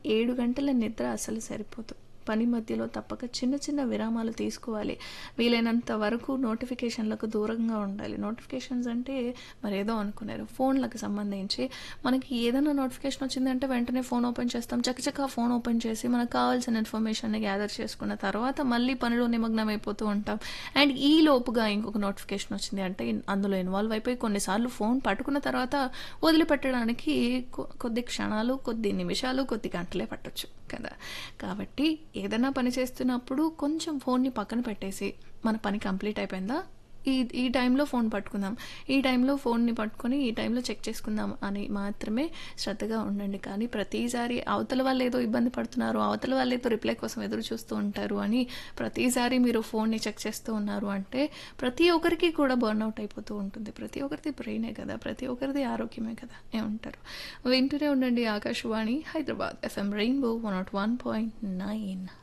ఏడు గంటల నిద్ర అసలు సరిపోదు పని మధ్యలో తప్పక చిన్న చిన్న విరామాలు తీసుకోవాలి వీలైనంత వరకు నోటిఫికేషన్లకు దూరంగా ఉండాలి నోటిఫికేషన్స్ అంటే మరి ఏదో అనుకున్నారు ఫోన్లకు సంబంధించి మనకి ఏదైనా నోటిఫికేషన్ వచ్చిందంటే వెంటనే ఫోన్ ఓపెన్ చేస్తాం చకచకా ఫోన్ ఓపెన్ చేసి మనకు కావాల్సిన ఇన్ఫర్మేషన్ని గ్యాదర్ చేసుకున్న తర్వాత మళ్ళీ పనిలో నిమగ్నం అయిపోతూ ఉంటాం అండ్ ఈ లోపుగా ఇంకొక నోటిఫికేషన్ వచ్చింది అంటే ఇన్- అందులో ఇన్వాల్వ్ అయిపోయి కొన్నిసార్లు ఫోన్ పట్టుకున్న తర్వాత వదిలిపెట్టడానికి కొ- కొద్ది క్షణాలు కొద్ది నిమిషాలు కొద్ది గంటలే పట్టొచ్చు కదా కాబట్టి ఏదైనా పని చేస్తున్నప్పుడు కొంచెం ఫోన్ని పక్కన పెట్టేసి మన పని కంప్లీట్ అయిపోయిందా ఈ ఈ టైంలో ఫోన్ పట్టుకుందాం ఈ టైంలో ఫోన్ని పట్టుకొని ఈ టైంలో చెక్ చేసుకుందాం అని మాత్రమే శ్రద్ధగా ఉండండి కానీ ప్రతిసారి అవతల వాళ్ళు ఏదో ఇబ్బంది పడుతున్నారు అవతల వాళ్ళు ఏదో రిప్లై కోసం ఎదురు చూస్తూ ఉంటారు అని ప్రతిసారి మీరు ఫోన్ని చెక్ చేస్తూ ఉన్నారు అంటే ప్రతి ఒక్కరికి కూడా బర్న్అవుట్ అయిపోతూ ఉంటుంది ప్రతి ఒక్కరిది బ్రెయినే కదా ప్రతి ఒక్కరిది ఆరోగ్యమే కదా ఏమంటారు వింటూనే ఉండండి Akashvani Hyderabad FM rainbow one not one point nine